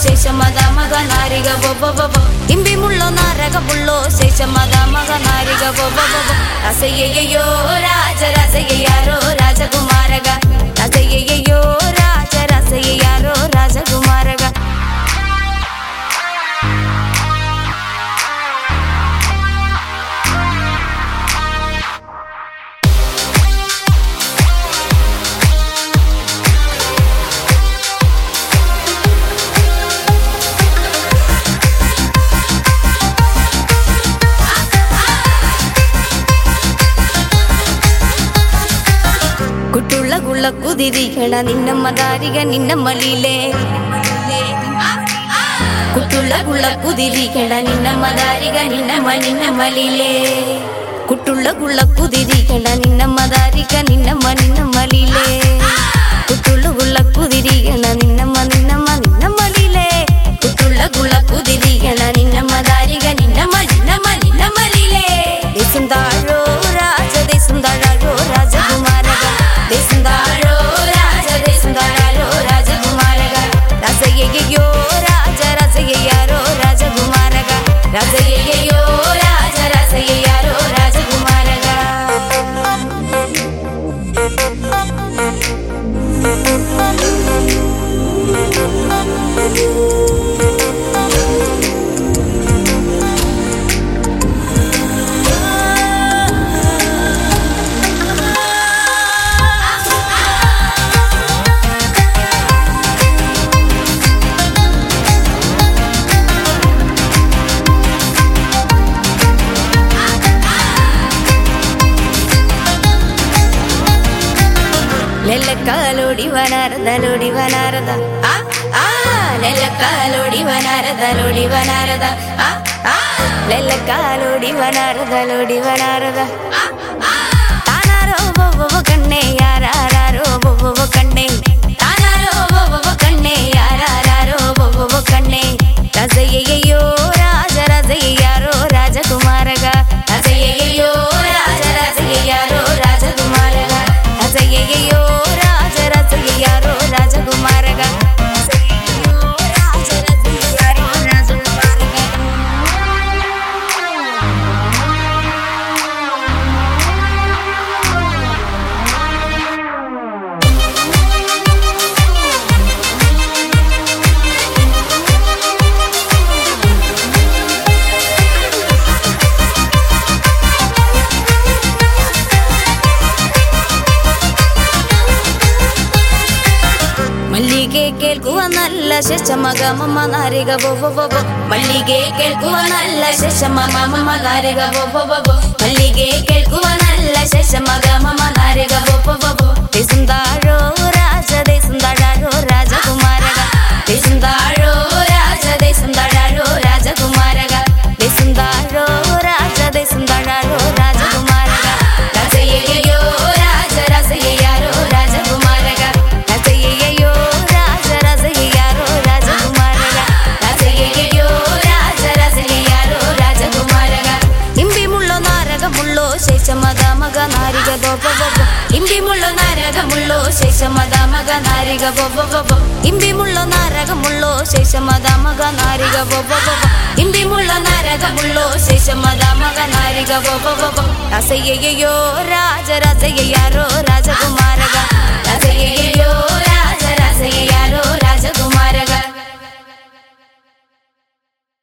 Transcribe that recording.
ശേഷമത മക നാരിക ബൊബൊബൊ ഇമ്പിമുള്ളോ നാരകമുള്ളോ ശേഷമത മക നാരിക ബൊബൊബൊ രസയ്യയ്യോ രാജ രസയ്യാരോ രാജകുമാരക രസയ്യയ്യോ രാജ രസയ്യാരോ രാജകുമാരക കുട്ടുള്ള കുള്ള കുതിരികണ നിന്നമ്മ ദാരിക നിന്നമ്മളിലേ കുട്ടുള്ള കുള്ള കുതിരികണ നിന്നമ്മ ദാരിക നിന്നമ്മ നിന്നമ്മളിലേ കുട്ടുള്ള കുള്ള കുതിരികണ നിന്നമ്മ ദാരിക നിന്നമ്മ നിന്നമ്മളിലേ കുട്ടുള്ള കുള്ള കുതിരികണ നിന്നമ്മ നിന്നമ്മ നിന്നമ്മളിലേ കുട്ടുള്ള കുള്ള കുതിരികണ നിന്നമ്മ ദാരിക നിന്നമ്മ നിന്നമ്മ നിന്നമ്മളിലേ ദേശം താഴോ രാജ ദേശം താഴോ രാജകുമാരക ദേശം താഴോ രാജ ദേശം താഴോ രാജകുമാരക രാജയ്യോ രാജ രാജയ്യാരോ രാജകുമാരക രാജയ്യോ രാജ രാജയ്യാരോ രാജകുമാരക നെല്ലക്കാലോടി വനാരദലോടി വനാരദ ആ ആ നെല്ലക്കാലോടി വനാരദലോടി വനാരദ ആ ആ നെല്ലക്കാലോടി വനാരദലോടി വനാരദ ആ ആ താനാരോ ബൊബൊബ കണ്ണേ യാരാരോ ബൊബൊബ കണ്ണേ താനാരോ ബൊബൊബ കണ്ണേ യാരാരോ ബൊബൊബ കണ്ണേ രസയ്യയ്യോ രാജ രസയ്യാരോ രാജകുമാരക രസയ്യയ്യോ രാജ രസയ്യാരോ രാജകുമാരക രസയ്യയ്യോ രാജ രസയ്യാരോ രാജകുമാരക രസയ്യയ്യോ രാജ രസയ്യാരോ രാജകുമാരക മല്ലിಗೆ ಕೇಳ್ಕುವ ನಲ್ಲ ಶಶಮ ಗಮಮ ನಾರಿಗ ಬೊಬೊ ಬೊಬೊ ಮಲ್ಲಿಗೆ ಕೇಳ್ಕುವ ನಲ್ಲ ಶಶಮ ಮಮ ನಾರಿಗ ಬೊಬೊ ಬೊಬೊ ಮಲ್ಲಿಗೆ ಕೇಳ್ಕುವ ನಲ್ಲ ಶಶಮ ಗಮಮ ನಾರಿಗ ಬೊಬೊ ಬೊಬೊ ದೇಸುಂದಾಳೋ ರಾಜ ದೇಸುಂದಾಳೋ ರಾಜಕುಮಾರಗ ದೇಸುಂದಾಳೋ ರಾಜ ದೇಸುಂದಾಳೋ ರಾಜಕುಮಾರಗ ದೇಸುಂದಾಳೋ ರಾಜ ದೇಸುಂದಾಳೋ ರಾಜಕುಮಾರಗ ರಾಜಯ್ಯಯ್ಯೋ ರಾಜ ರಾಜಯ್ಯಾರೋ ರಾಜಕುಮಾರಗ ರಾಜಯ್ಯಯ್ಯೋ ರಾಜ ರಾಜಯ್ಯಾರೋ ರಾಜಕುಮಾರಗ ರಾಜಯ್ಯಯ್ಯೋ ರಾಜ ರಾಜಯ್ಯಾರೋ ರಾಜಕುಮಾರಗ ಇಂಬಿ ಮುಳ್ಳೋ ನಾರಗ ಮುಳ್ಳೋ ಶೇಷಮದ ಮಗ ನಾರಿಗ ಬೊಬ್ಬ ಬೊಬ್ಬ ಇಂಬಿ ಮುಳ್ಳೋ ನಾರಗ ಮುಳ್ಳೋ ಶೇಷಮದ ಮಗ ನಾರಿಗ ಬೊಬ್ಬ ಬೊಬ್ಬ ಇಂಬಿ ಮುಳ್ಳೋ ನಾರಗ ಮುಳ್ಳೋ ಶೇಷಮದ ಮಗ ನಾರಿಗ ಬೊಬ್ಬ ಬೊಬ್ಬ ಇಂಬಿ ಮುಳ್ಳೋ ನಾರಗ ಮುಳ್ಳೋ ಶೇಷಮದ ಮಗ ನಾರಿಗ ಬೊಬ್ಬ ಬೊಬ್ಬ ರಸಯ್ಯಯ್ಯೋ ರಾಜ ರಸಯ್ಯಾರೋ